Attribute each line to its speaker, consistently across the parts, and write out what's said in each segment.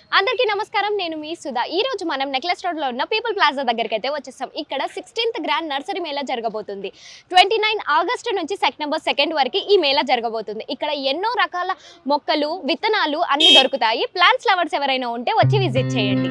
Speaker 1: అందరికీ నమస్కారం నేను మీ సుధా ఈ రోజు మనం నెక్లెస్ రోడ్ లో ఉన్న పీపుల్ ప్లాజా దగ్గరికి అయితే వచ్చేసాం ఇక్కడ సిక్స్టీన్త్ గ్రాండ్ నర్సరీ మేళా జరగబోతుంది ట్వంటీ నైన్ ఆగస్టు నుంచి సెప్టెంబర్ సెకండ్ వరకు ఈ మేళా జరగబోతుంది ఇక్కడ ఎన్నో రకాల మొక్కలు విత్తనాలు అన్ని దొరుకుతాయి ప్లాంట్స్ లవర్స్ ఎవరైనా ఉంటే వచ్చి విజిట్ చేయండి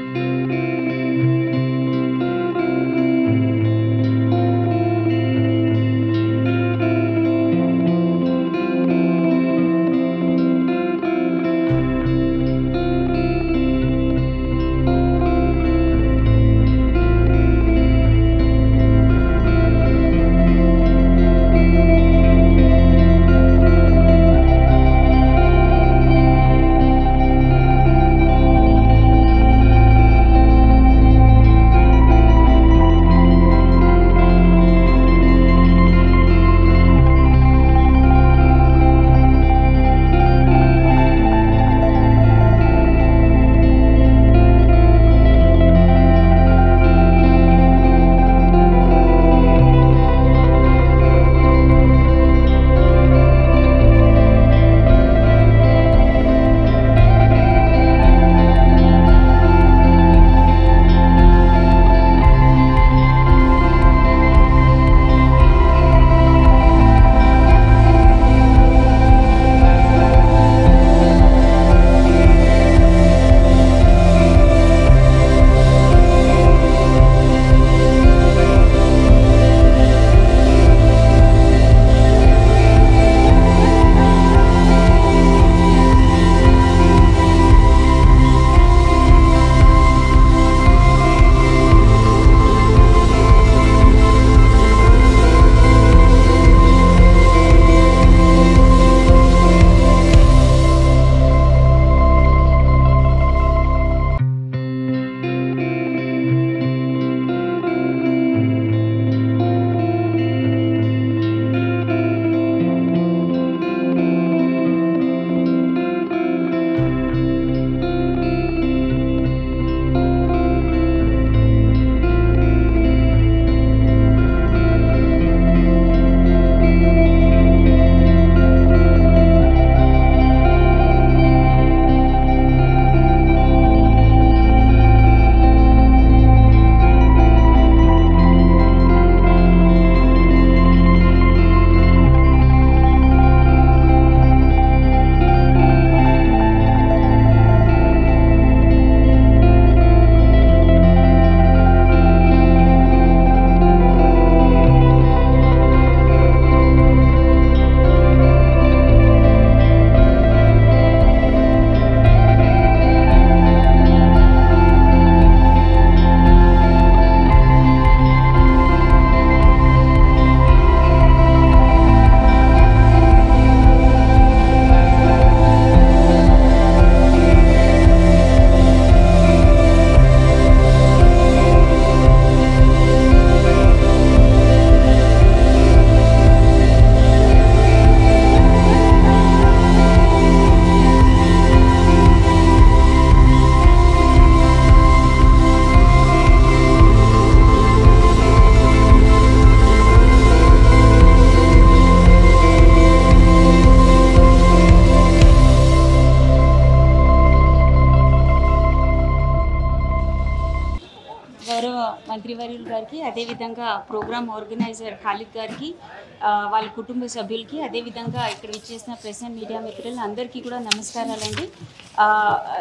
Speaker 2: గౌరవ మంత్రివర్యులు గారికి అదేవిధంగా ప్రోగ్రామ్ ఆర్గనైజర్ ఖాలిద్ గారికి ఆ, వాళ్ళ కుటుంబ సభ్యులకి అదేవిధంగా ఇక్కడ ఇచ్చేసిన ప్రెస్ అండ్ మీడియా మిత్రులు అందరికీ కూడా నమస్కారాలండి ఆ,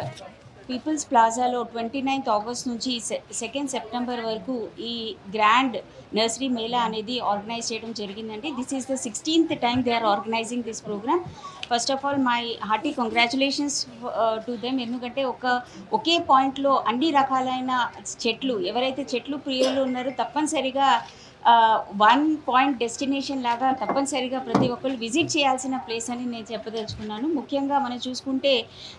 Speaker 2: పీపుల్స్ ప్లాజాలో ట్వంటీ నైన్త్ ఆగస్ట్ నుంచి సె- సెకండ్ సెప్టెంబర్ వరకు ఈ గ్రాండ్ నర్సరీ మేళా అనేది ఆర్గనైజ్ చేయడం జరిగిందండి this is the sixteenth time they are organising this programme first of all my hearty congratulations to them ఎందుకంటే ఒక ఒకే పాయింట్లో అన్ని రకాలైన చెట్లు ఎవరైతే చెట్లు ప్రియులు ఉన్నారో తప్పనిసరిగా వన్ పాయింట్ డెస్టినేషన్ లాగా తప్పనిసరిగా ప్రతి ఒక్కళ్ళు విజిట్ చేయాల్సిన ప్లేస్ అని నేను చెప్పదలుచుకున్నాను ముఖ్యంగా మనం చూసుకుంటే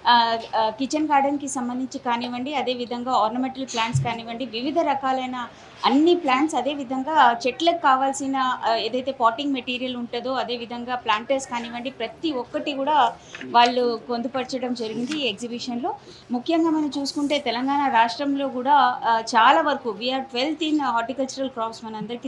Speaker 2: కిచెన్ గార్డెన్కి సంబంధించి కానివ్వండి అదేవిధంగా ఆర్నమెంటల్ ప్లాంట్స్ కానివ్వండి వివిధ రకాలైన అన్ని ప్లాంట్స్ అదేవిధంగా చెట్లకు కావాల్సిన ఆ, ఏదైతే పాటింగ్ మెటీరియల్ ఉంటుందో అదేవిధంగా ప్లాంటర్స్ కానివ్వండి ప్రతి ఒక్కటి కూడా వాళ్ళు పొందుపరచడం జరిగింది ఈ ఎగ్జిబిషన్లో ముఖ్యంగా మనం చూసుకుంటే తెలంగాణ రాష్ట్రంలో కూడా ఆ, చాలా వరకు we're twelfth in horticultural crops మనందరికీ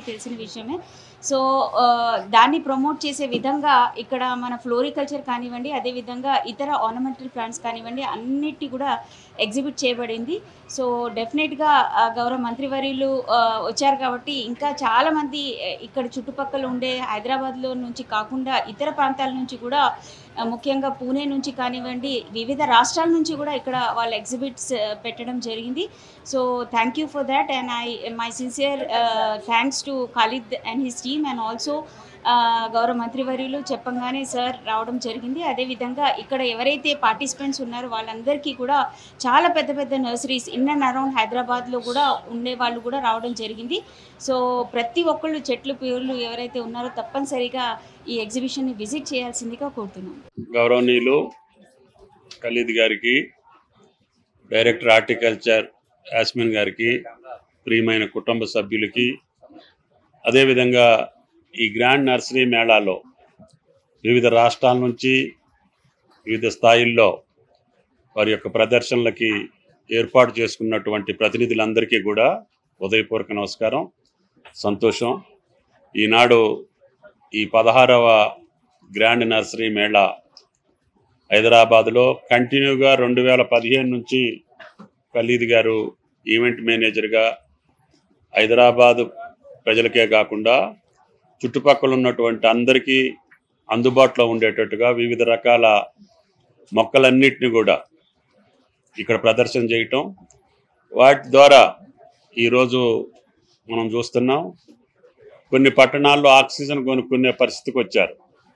Speaker 2: తెలిసిన విషయమే సో ఆ, దాన్ని ప్రమోట్ చేసే విధంగా ఇక్కడ మన ఫ్లోరికల్చర్ కానివ్వండి అదేవిధంగా ఇతర ఆర్నమెంటల్ ప్లాంట్స్ కానివ్వండి అన్నిటి కూడా ఎగ్జిబిట్ చేయబడింది సో డెఫినెట్గా ఆ, గౌరవ మంత్రివర్యులు ఆ, వచ్చారు కాబట్టి ఇంకా చాలామంది ఆ, ఇక్కడ చుట్టుపక్కల ఉండే హైదరాబాద్లో నుంచి కాకుండా ఇతర ప్రాంతాల నుంచి కూడా ఆ, ముఖ్యంగా పూణే నుంచి కానివ్వండి వివిధ రాష్ట్రాల నుంచి కూడా ఇక్కడ వాళ్ళ ఎగ్జిబిట్స్ పెట్టడం జరిగింది so thank you for that and I my sincere thanks to Khalid and his team and also గౌరవ మంత్రివర్యులు చెప్పంగానే సార్ రావడం జరిగింది అదేవిధంగా ఇక్కడ ఎవరైతే పార్టిసిపెంట్స్ ఉన్నారో వాళ్ళందరికీ కూడా చాలా పెద్ద పెద్ద నర్సరీస్ ఇన్ అండ్ అరౌండ్ హైదరాబాద్లో కూడా ఉండే వాళ్ళు కూడా రావడం జరిగింది సో ప్రతి ఒక్కళ్ళు చెట్లు పేర్లు ఎవరైతే ఉన్నారో తప్పనిసరిగా ఈ ఎగ్జిబిషన్ని విజిట్ చేయాల్సిందిగా కోరుతున్నాను
Speaker 3: గౌరవనీయులు ఖలీద్ గారికి డైరెక్టర్ హార్టికల్చర్ యాస్మిన్ గారికి ప్రియమైన కుటుంబ సభ్యులకి అదేవిధంగా ఈ గ్రాండ్ నర్సరీ మేళాలో వివిధ రాష్ట్రాల నుంచి వివిధ స్థాయిల్లో వారి యొక్క ప్రదర్శనలకి ఏర్పాటు చేసుకున్నటువంటి ప్రతినిధులందరికీ కూడా ఉదయపూర్వక నమస్కారం సంతోషం ఈనాడు ఈ పదహారవ గ్రాండ్ నర్సరీ మేళా హైదరాబాద్లో కంటిన్యూగా రెండు వేల పదిహేను నుంచి ఖలీద్ గారు ఈవెంట్ మేనేజర్గా హైదరాబాద్ ప్రజలకే కాకుండా చుట్టుపక్కల ఉన్నటువంటి అందరికీ అందుబాటులో ఉండేటట్టుగా వివిధ రకాల మొక్కలన్నిటిని కూడా ఇక్కడ ప్రదర్శన చేయటం వాటి ద్వారా ఈరోజు మనం చూస్తున్నాం కొన్ని పట్టణాల్లో ఆక్సిజన్ కొనుక్కునే పరిస్థితికి వచ్చారు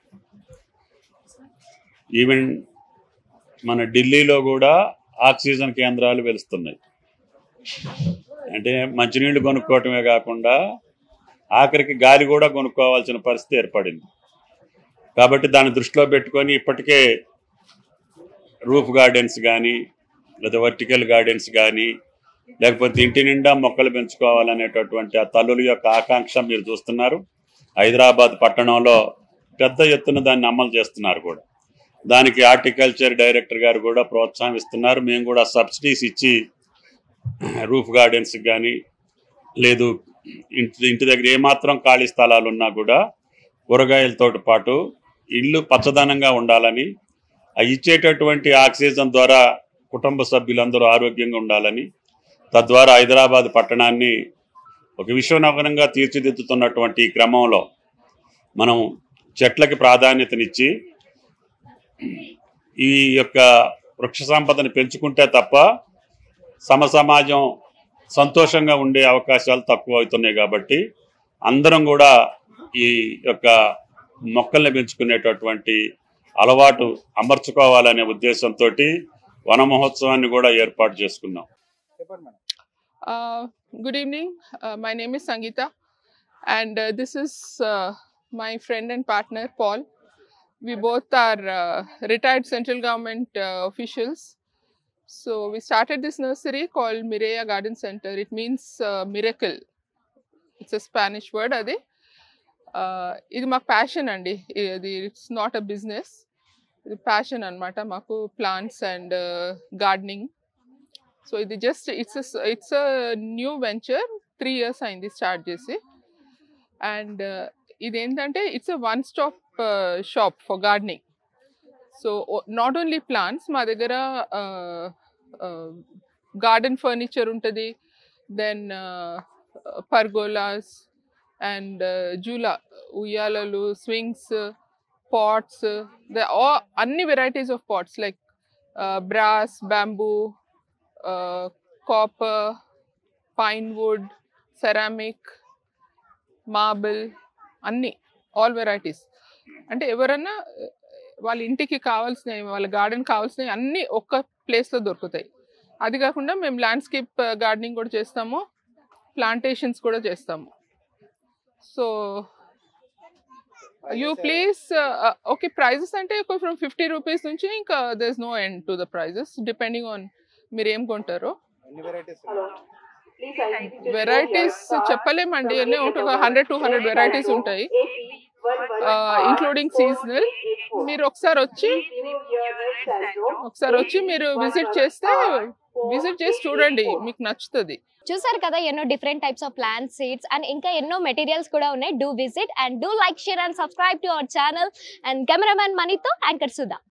Speaker 3: ఈవెన్ మన ఢిల్లీలో కూడా ఆక్సిజన్ కేంద్రాలు వెలుస్తున్నాయి అంటే మంచినీళ్ళు కొనుక్కోవటమే కాకుండా ఆఖరికి గాలి కూడా కొనుక్కోవాల్సిన పరిస్థితి ఏర్పడింది కాబట్టి దాన్ని దృష్టిలో పెట్టుకొని ఇప్పటికే రూఫ్ గార్డెన్స్ కానీ లేదా వర్టికల్ గార్డెన్స్ కానీ లేకపోతే ఇంటి నిండా మొక్కలు పెంచుకోవాలనేటటువంటి ఆ తల్లుల యొక్క ఆకాంక్ష మీరు చూస్తున్నారు హైదరాబాద్ పట్టణంలో పెద్ద ఎత్తున దాన్ని అమలు చేస్తున్నారు కూడా దానికి హార్టికల్చర్ డైరెక్టర్ గారు కూడా ప్రోత్సాహం ఇస్తున్నారు మేము కూడా సబ్సిడీస్ ఇచ్చి రూఫ్ గార్డెన్స్ కానీ లేదు ఇంటి ఇంటి దగ్గర ఏమాత్రం ఖాళీ స్థలాలు ఉన్నా కూడా కూరగాయలతో పాటు ఇల్లు పచ్చదనంగా ఉండాలని ఆ ఇచ్చేటటువంటి ఆక్సిజన్ ద్వారా కుటుంబ సభ్యులందరూ ఆరోగ్యంగా ఉండాలని తద్వారా హైదరాబాద్ పట్టణాన్ని ఒక విశ్వనగరంగా తీర్చిదిద్దుతున్నటువంటి ఈ క్రమంలో మనం చెట్లకి ప్రాధాన్యతనిచ్చి ఈ యొక్క వృక్ష సంపదను పెంచుకుంటే తప్ప సమ సమాజం సంతోషంగా ఉండే అవకాశాలు తక్కువ అవుతున్నాయి కాబట్టి అందరం కూడా ఈ యొక్క మొక్కల్ని పెంచుకునేటటువంటి అలవాటు అమర్చుకోవాలనే ఉద్దేశంతో వన మహోత్సవాన్ని కూడా ఏర్పాటు చేసుకున్నాం
Speaker 4: చెప్పండి madam
Speaker 5: Uh, good evening. Uh, my name is Sangeeta, and uh, this is uh, my friend and partner Paul. We both are uh, retired central government uh, officials. So we started this nursery called Mireya Garden Center. It means uh, miracle. It's a Spanish word, అది Uh, ఇది మాకు passion అండి ఇది it's not a business ఇది passion అన్నమాట మాకు plants and gardening so ఇది just it's it's a new venture three years అయింది స్టార్ట్ చేసి అండ్ ఇది ఏంటంటే it's a one stop shop for gardening so not only plants మా దగ్గర గార్డెన్ ఫర్నిచర్ ఉంటుంది దెన్ పర్గోలాస్ అండ్ జూలా ఉయ్యాలలు స్వింగ్స్ పాట్స్ ద అన్ని varieties of pots like brass bamboo copper pine wood ceramic marble అన్ని all varieties అంటే ఎవరన్నా uh, వాళ్ళ ఇంటికి కావాల్సినవి వాళ్ళ గార్డెన్ కావాల్సినవి అన్నీ ఒక్క ప్లేస్లో దొరుకుతాయి అది కాకుండా మేము ల్యాండ్స్కేప్ గార్డెనింగ్ కూడా చేస్తాము ప్లాంటేషన్స్ కూడా చేస్తాము so you please okay prices అంటే ఫ్రమ్ ఫిఫ్టీ రూపీస్ నుంచి ఇంకా there is no end to the prices depending on మీరు ఏం కొంటారో
Speaker 4: ఎన్ని వెరైటీస్
Speaker 5: వెరైటీస్ చెప్పలేమండి అన్నీ ఒక హండ్రెడ్ టూ హండ్రెడ్ వెరైటీస్ ఉంటాయి ఇంక్లూడింగ్ సీజనల్ మీరు ఒకసారి వచ్చి ఒకసారి వచ్చి మీరు విజిట్ చేస్తే విజిట్ చేసి చూడండి మీకు నచ్చుతుంది
Speaker 1: చూసారు కదా ఎన్నో different types of plant seeds and ఇంకా ఎన్నో మెటీరియల్స్ కూడా ఉన్నాయి do visit and do like share and subscribe to our channel and cameraman మనీతో యాంకర్ సుధా